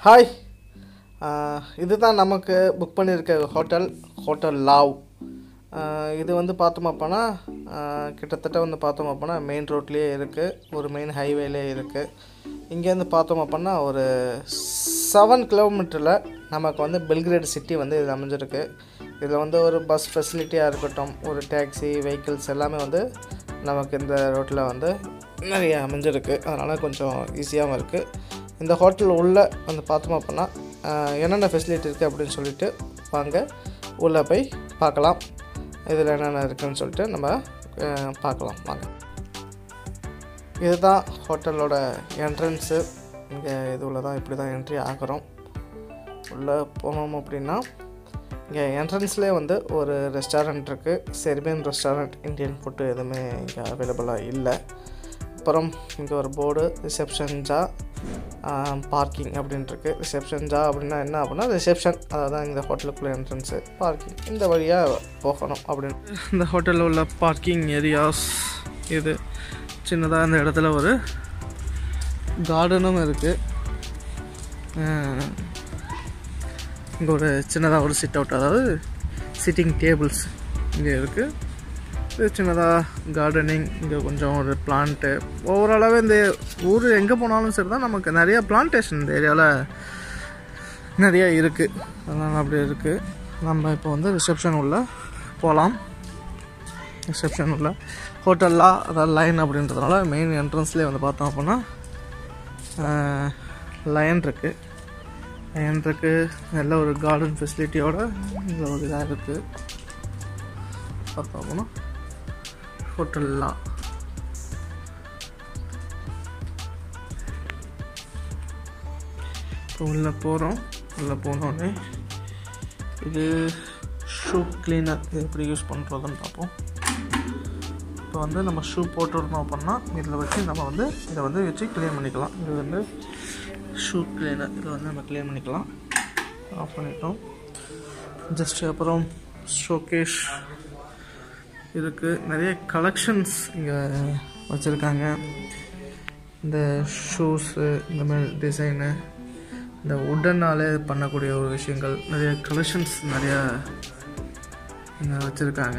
hi இதுதான் நமக்கு book பண்ணியிருக்க ஹோட்டல் ஹோட்டல் லாவ் ஆஹ் இது வந்து பார்த்தோம் அப்போனா கிட்டத்தட்ட வந்து பார்த்தோம் அப்போனா மெயின் ரோட்லேயே இருக்குது ஒரு மெயின் ஹைவேலே இருக்குது இங்கேருந்து பார்த்தோம் அப்போனா ஒரு செவன் கிலோமீட்டரில் நமக்கு வந்து பெல்கிரேட் சிட்டி வந்து இது அமைஞ்சிருக்கு இதில் வந்து ஒரு பஸ் ஃபெசிலிட்டியாக இருக்கட்டும் ஒரு டாக்ஸி வெஹிக்கிள்ஸ் எல்லாமே வந்து நமக்கு இந்த ரோட்டில் வந்து நிறைய அமைஞ்சிருக்கு அதனால் கொஞ்சம் ஈஸியாகவும் இருக்குது இந்த ஹோட்டல் உள்ளே வந்து பார்த்தோம் அப்படின்னா ஆஹ், என்னென்ன ஃபெசிலிட்டி இருக்குது அப்படின்னு சொல்லிட்டு வாங்க உள்ளே போய் பார்க்கலாம் இதில் என்னென்ன இருக்குதுன்னு சொல்லிட்டு நம்ம ஆஹ், பார்க்கலாம் வாங்க இதுதான் ஹோட்டலோட என்ட்ரன்ஸு இங்கே இது உள்ள தான் இப்படி தான் என்ட்ரி ஆகிறோம் உள்ளே போனோம் அப்படின்னா இங்கே என்ட்ரன்ஸ்லேயே வந்து ஒரு ரெஸ்டாரண்ட் இருக்குது செர்பியன் ரெஸ்டாரண்ட் இந்தியன் ஃபுட்டு எதுவுமே இங்கே அவைலபிளாக இல்லை அப்புறம் இங்கே ஒரு போர்டு ரிசப்ஷன் ஜா பார்க்கிங் அப்படின்ட்டுருக்கு ரிசப்ஷன் ஜா அப்படின்னா என்ன அப்படின்னா ரிசப்ஷன் அதான் இந்த ஹோட்டலுக்குள்ள என்ட்ரன்ஸு பார்க்கிங் இந்த வழியாக போகணும் அப்படின்னு இந்த ஹோட்டலில் உள்ள பார்க்கிங் ஏரியாஸ் இது சின்னதாக இந்த இடத்துல ஒரு கார்டனும் இருக்குது இங்கே ஒரு சின்னதாக ஒரு சிட் அவுட் அதாவது சிட்டிங் டேபிள்ஸ் இங்கே இருக்குது இது சின்னதாக கார்டனிங் இங்கே கொஞ்சம் ஒரு பிளான்ட்டு ஓவராலாகவே இந்த ஊர் எங்கே போனாலும் சரி தான் நமக்கு நிறைய பிளான்டேஷன் இந்த ஏரியாவில் நிறைய இருக்குது அதனால் அப்படி இருக்குது நம்ம இப்போ வந்து ரிசப்ஷன் உள்ள போகலாம் ரிசப்ஷன் உள்ள ஹோட்டல்லா அதாவது லைன் அப்படின்றதுனால மெயின் என்ட்ரன்ஸ்லேயே வந்து பார்த்தோம் அப்படின்னா லயன் இருக்குது லயன் இருக்குது நல்ல ஒரு கார்டன் ஃபெசிலிட்டியோட இதில் ஒரு இதாக இருக்குது பார்த்தோம் அப்படின்னா ஹோட்டல்லா இப்போ உள்ளே போகிறோம் உள்ளே போனோடனே இது ஷூ கிளீனர் இது எப்படி யூஸ் பண்ணுறதுன்னு பார்ப்போம் இப்போ வந்து நம்ம ஷூ போட்டுருந்தோம் அப்படின்னா இதில் வச்சு நம்ம வந்து இதை வந்து வச்சு க்ளீன் பண்ணிக்கலாம் இது வந்து ஷூ கிளீனர் இதை வந்து நம்ம க்ளீன் பண்ணிக்கலாம் ஆஃப் பண்ணிட்டோம் ஜஸ்ட் அப்புறம் ஷோகேஷ் இருக்குது நிறைய கலெக்ஷன்ஸ் இங்கே வச்சுருக்காங்க இந்த ஷூஸு இந்த மாதிரி டிசைனு இந்த உடனாலே பண்ணக்கூடிய ஒரு விஷயங்கள் நிறைய கலெக்ஷன்ஸ் நிறைய இங்கே வச்சுருக்காங்க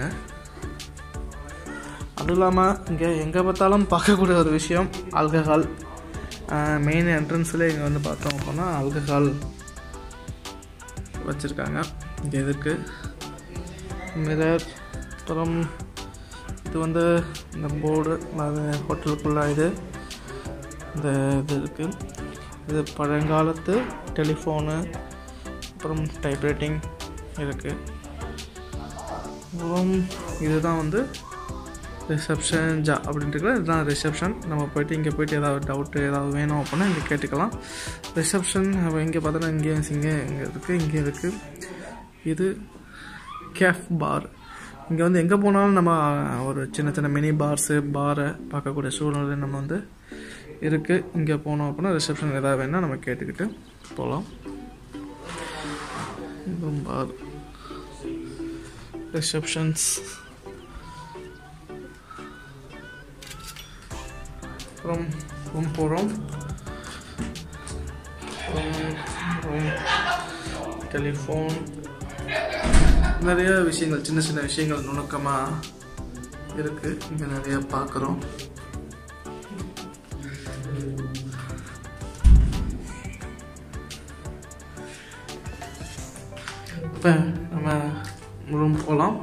அதுவும் இல்லாமல் இங்கே எங்கே பார்த்தாலும் பார்க்கக்கூடிய ஒரு விஷயம் ஆல்கஹால் மெயின் என்ட்ரன்ஸில் இங்கே வந்து பார்த்தோம் அப்படின்னா ஆல்கஹால் வச்சுருக்காங்க இங்கே இதுக்கு மிரர் அப்புறம் இது வந்து இந்த போர்டு அது ஹோட்டலுக்குள்ள இது இந்த இது இருக்குது இது பழங்காலத்து டெலிஃபோனு அப்புறம் டைப்ரைட்டிங் இருக்குது அப்புறம் இதுதான் வந்து ரிசப்ஷன் ஜா அப்படின்ட்டு இதுதான் ரிசப்ஷன் நம்ம போயிட்டு இங்கே போயிட்டு ஏதாவது டவுட்டு ஏதாவது வேணும் அப்படின்னா இங்கே கேட்டுக்கலாம் ரிசப்ஷன் இங்கே பார்த்தோன்னா இங்கேயும் இங்கே இங்கே இருக்குது இங்கே இருக்குது இது கேஃப் பார் இங்கே வந்து எங்கே போனாலும் நம்ம ஒரு சின்ன சின்ன மினி பார்ஸு பாரை பார்க்கக்கூடிய சூழ்நிலை நம்ம வந்து இருக்குது இங்கே போனோம் அப்படின்னா ரிசப்ஷன் ஏதாவது வேணால் நம்ம கேட்டுக்கிட்டு போகலாம் இதுவும் பார் ரிசப்ஷன்ஸ் அப்புறம் ரூம் போகிறோம் ரூம் டெலிஃபோன் நிறைய விஷயங்கள் சின்ன சின்ன விஷயங்கள் நுணுக்கமாக இருக்குது இங்கே நிறைய பார்க்குறோம் இப்போ நம்ம ரூம் போகலாம்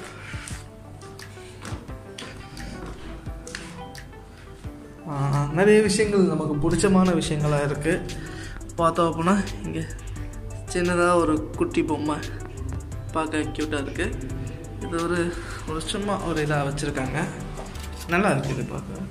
ஆஹ், நிறைய விஷயங்கள் நமக்கு பிடிச்சமான விஷயங்களாக இருக்குது பார்த்தோம் அப்படின்னா இங்கே சின்னதாக ஒரு குட்டி பொம்மை பார்க்க க்யூட்டாக இருக்குது இது ஒரு ஒரு சும்மா ஒரு இதாக வச்சுருக்காங்க நல்லா இருக்குது இது பார்க்க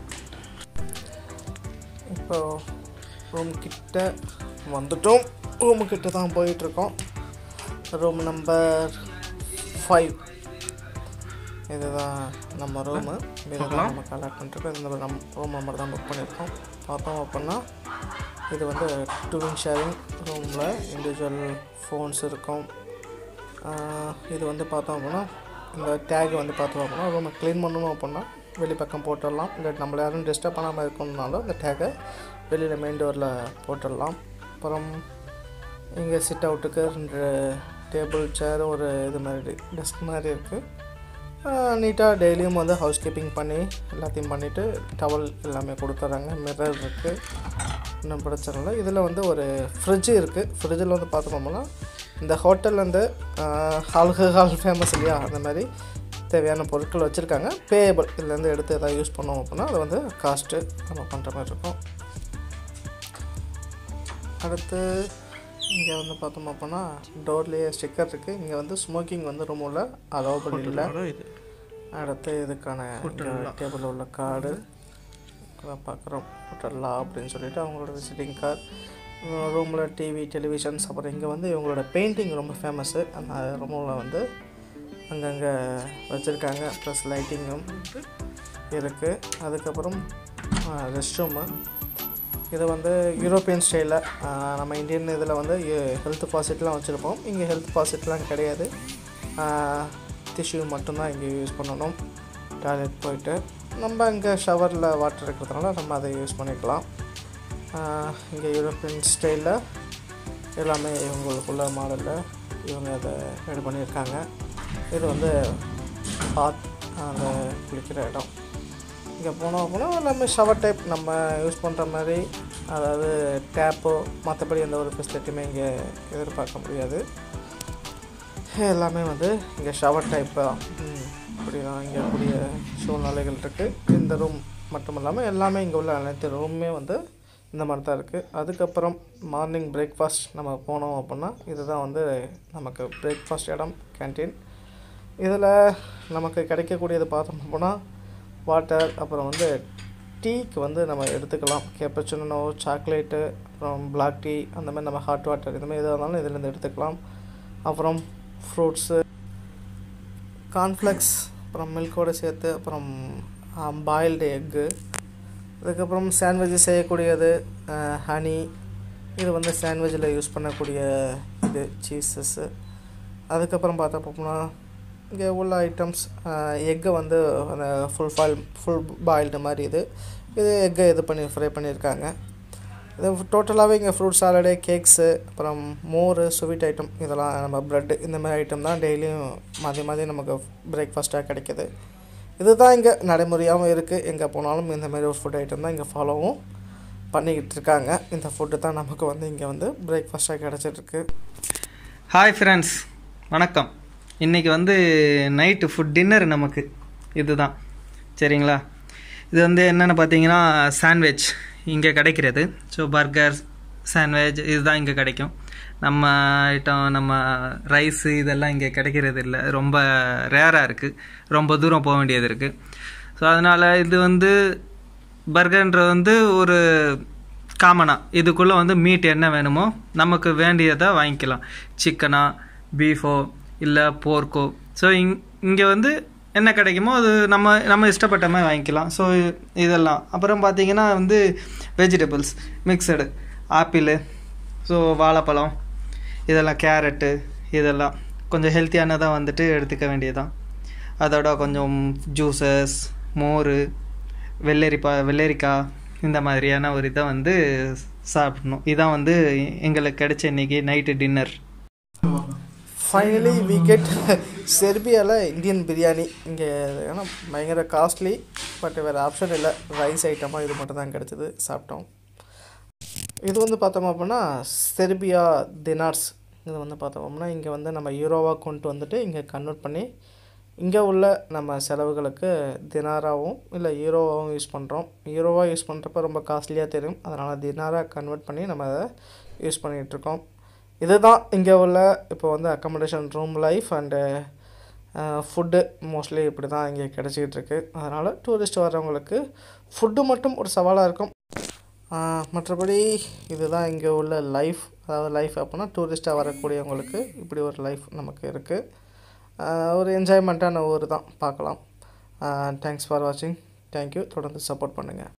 இப்போ ரூம் கிட்ட வந்துட்டோம் ரூமு கிட்ட தான் போயிட்டுருக்கோம் ரூம் நம்பர் ஃபைவ் இதுதான் நம்ம ரூமு இதுதான் நம்ம கலெக்ட் பண்ணிருக்கோம் இந்த நம் ரூம் நம்பர் தான் புக் பண்ணியிருக்கோம் பார்த்தோம் அப்படின்னா இது வந்து டூவிங் ஷேரிங் ரூமில் இண்டிவிஜுவல் ஃபோன்ஸ் இருக்கும் ஆஹ் இது வந்து பார்த்தோம் அப்படின்னா இந்த டேக் வந்து பார்த்தோம் அப்படின்னா ரூமை க்ளீன் பண்ணணும் அப்படின்னா வெளிப்பக்கம் போட்டுடலாம் இல்லை நம்மள யாரும் டிஸ்டர்ப் பண்ணாமல் இருக்கணும்னாலும் இந்த டேக்கை வெளியில் மெயின் டோரில் போட்டுடலாம் அப்புறம் இங்கே சிட் அவுட்டுக்கு ரெண்டு டேபிள் சேர் ஒரு இது மாதிரி டெஸ்க் மாதிரி இருக்குது நீட்டாக டெய்லியும் வந்து ஹவுஸ் கீப்பிங் பண்ணி எல்லாத்தையும் பண்ணிவிட்டு டவல் எல்லாமே கொடுத்துட்றாங்க மிரர் இருக்குது இன்னும் பிரச்சனை இல்லை இதில் வந்து ஒரு ஃப்ரிட்ஜு இருக்குது ஃப்ரிட்ஜில் வந்து பார்த்தோம்னா இந்த ஹோட்டல் வந்து ஹால்கு ஹால் ஃபேமஸ் இல்லையா அந்த மாதிரி தேவையான பொருட்கள் வச்சுருக்காங்க பேயபிள் இதுலேருந்து எடுத்து எதாவது யூஸ் பண்ணோம் அப்படின்னா அது வந்து காஸ்ட்டு நம்ம பண்ணுற மாதிரி இருக்கும் அடுத்து இங்கே வந்து பார்த்தோம் அப்படின்னா டோர்லேயே ஸ்டிக்கர் இருக்குது இங்கே வந்து ஸ்மோக்கிங் வந்து ரூமில் அலோவபிள் இல்லை இது அடுத்து இதுக்கான டேபிளில் உள்ள கார்டு பார்க்குறோம் ஹோட்டல்லா அப்படின்னு சொல்லிட்டு அவங்களோட விசிட்டிங் கார்டு ரூமில் டிவி டெலிவிஷன்ஸ் அப்புறம் இங்கே வந்து இவங்களோட பெயிண்டிங் ரொம்ப ஃபேமஸ்ஸு அந்த ரூமில் வந்து அங்கங்கே வச்சுருக்காங்க ப்ளஸ் லைட்டிங்கும் இருக்குது அதுக்கப்புறம் ரெஸ்ட் ரூமு இது வந்து யூரோப்பியன் ஸ்டைலில் நம்ம இந்தியன் இதில் வந்து ஹெல்த் பாசிட்லாம் வச்சுருப்போம் இங்கே ஹெல்த் பாசிட்லாம் கிடையாது டிஷ்யூ மட்டும்தான் இங்கே யூஸ் பண்ணணும் டாய்லெட் போயிட்டு நம்ம இங்கே ஷவரில் வாட்டர் இருக்கிறதுனால நம்ம அதை யூஸ் பண்ணிக்கலாம் இங்கே யூரோப்பியன் ஸ்டைலில் எல்லாமே இவங்களுக்குள்ள மாடலில் இவங்க அதை ரெடி பண்ணியிருக்காங்க இது வந்து பாத் அந்த குளிக்கிற இடம் இங்கே போனோம் அப்படின்னா எல்லாமே ஷவர் டைப் நம்ம யூஸ் பண்ணுற மாதிரி அதாவது டேப்போ மற்றபடி எந்த ஒரு ஃபெசிலிட்டியுமே இங்கே எதிர்பார்க்க முடியாது எல்லாமே வந்து இங்கே ஷவர் டைப் தான் இப்படி தான் இங்கே கூடிய சூழ்நிலைகள் இருக்குது இந்த ரூம் மட்டும் இல்லாமல் எல்லாமே இங்கே உள்ள அனைத்து ரூமுமே வந்து இந்த மாதிரி தான் இருக்குது அதுக்கப்புறம் மார்னிங் பிரேக்ஃபாஸ்ட் நம்ம போனோம் அப்படின்னா இதுதான் வந்து நமக்கு பிரேக்ஃபாஸ்ட் இடம் கேன்டீன் இதில் நமக்கு கிடைக்கக்கூடியது பார்த்தோம் அப்படின்னா வாட்டர் அப்புறம் வந்து டீக்கு வந்து நம்ம எடுத்துக்கலாம் கேப்பச்சினோ சாக்லேட்டு அப்புறம் பிளாக் டீ அந்த மாதிரி நம்ம ஹாட் வாட்டர் இந்த மாதிரி எதாக இருந்தாலும் இதிலேருந்து எடுத்துக்கலாம் அப்புறம் ஃப்ரூட்ஸு கார்ன்ஃப்ளெக்ஸ் அப்புறம் மில்கோடு சேர்த்து அப்புறம் பாயில்டு எக்கு அதுக்கப்புறம் சாண்ட்விட்ச் செய்யக்கூடியது ஹனி இது வந்து சாண்ட்விட்சில் யூஸ் பண்ணக்கூடிய இது சீஸஸ்ஸு அதுக்கப்புறம் பார்த்தா போனா இங்கே உள்ள ஐட்டம்ஸ் எக்கை வந்து அந்த ஃபுல் ஃபாயில் ஃபுல் பாயில்டு மாதிரி இது இது எக்கை இது பண்ணி ஃப்ரை பண்ணியிருக்காங்க இது டோட்டலாகவே இங்கே ஃப்ரூட் சாலடு கேக்ஸு அப்புறம் மோர் ஸ்வீட் ஐட்டம் இதெல்லாம் நம்ம ப்ரெட்டு இந்த மாதிரி ஐட்டம் தான் டெய்லியும் மதியம் மதியம் நமக்கு பிரேக்ஃபாஸ்ட்டாக கிடைக்கிது இதுதான் இங்கே நடைமுறையாகவும் இருக்குது எங்கே போனாலும் இந்த மாதிரி ஒரு ஃபுட் ஐட்டம் தான் இங்கே ஃபாலோவும் பண்ணிக்கிட்டு இருக்காங்க இந்த ஃபுட்டு தான் நமக்கு வந்து இங்கே வந்து பிரேக்ஃபாஸ்ட்டாக கிடச்சிட்ருக்கு ஹாய் ஃப்ரெண்ட்ஸ் வணக்கம் இன்றைக்கி வந்து நைட்டு ஃபுட் டின்னர் நமக்கு இதுதான் சரிங்களா இது வந்து என்னென்னு பார்த்தீங்கன்னா சாண்ட்விச் இங்கே கிடைக்கிறது ஸோ பர்கர் சாண்ட்விச் இதுதான் இங்கே கிடைக்கும் நம்ம ஐட்டம் நம்ம ரைஸு இதெல்லாம் இங்கே கிடைக்கிறது இல்லை ரொம்ப ரேராக இருக்குது ரொம்ப தூரம் போக வேண்டியது இருக்குது ஸோ அதனால் இது வந்து பர்கர்ன்றது வந்து ஒரு காமனாக இதுக்குள்ளே வந்து மீட் என்ன வேணுமோ நமக்கு வேண்டியதை வாங்கிக்கலாம் சிக்கனா பீஃபோ இல்லை போர்க்கோ ஸோ இங் இங்கே வந்து என்ன கிடைக்குமோ அது நம்ம நம்ம இஷ்டப்பட்ட மாதிரி வாங்கிக்கலாம் ஸோ இதெல்லாம் அப்புறம் பார்த்தீங்கன்னா வந்து வெஜிடபிள்ஸ் மிக்சடு ஆப்பிள் ஸோ வாழைப்பழம் இதெல்லாம் கேரட்டு இதெல்லாம் கொஞ்சம் ஹெல்த்தியானதாக வந்துட்டு எடுத்துக்க வேண்டியதான் அதோட கொஞ்சம் ஜூஸஸ் மோர் வெள்ளரிப்பா வெள்ளரிக்காய் இந்த மாதிரியான ஒரு இதை வந்து சாப்பிடணும் இதான் வந்து எங்களுக்கு கிடைச்ச இன்னைக்கு night dinner finally we get செர்பியாவில் இந்தியன் பிரியாணி இங்கே ஏன்னா பயங்கர காஸ்ட்லி பட் வேறு ஆப்ஷன் இல்லை ரைஸ் ஐட்டமாக இது மட்டும் தான் கிடச்சிது சாப்பிட்டோம் இது வந்து பார்த்தோம் அப்படின்னா செர்பியா தினார்ஸ் இது வந்து பார்த்தோம் அப்படின்னா இங்கே வந்து நம்ம யூரோவாக கொண்டு வந்துட்டு இங்கே கன்வெர்ட் பண்ணி இங்கே உள்ள நம்ம செலவுகளுக்கு தினாராகவும் இல்லை யூரோவாகவும் யூஸ் பண்ணுறோம் யூரோவாக யூஸ் பண்ணுறப்ப ரொம்ப காஸ்ட்லியாக தெரியும் அதனால் தினாராக கன்வெர்ட் பண்ணி நம்ம அதை யூஸ் பண்ணிகிட்ருக்கோம் இதுதான் இங்கே உள்ள இப்போ வந்து accommodation room life and food mostly இப்படி தான் இங்கே கிடச்சிக்கிட்டு இருக்கு அதனால் டூரிஸ்ட் வர்றவங்களுக்கு ஃபுட்டு மட்டும் ஒரு சவாலாக இருக்கும் மற்றபடி இதுதான் இங்கே உள்ள லைஃப் அதாவது லைஃப் அப்படின்னா டூரிஸ்ட்டாக வரக்கூடியவங்களுக்கு இப்படி ஒரு லைஃப் நமக்கு இருக்குது ஒரு என்ஜாய்மெண்ட்டான ஊர் தான் பார்க்கலாம் தேங்க்ஸ் ஃபார் வாட்சிங் தேங்க்யூ தொடர்ந்து சப்போர்ட் பண்ணுங்கள்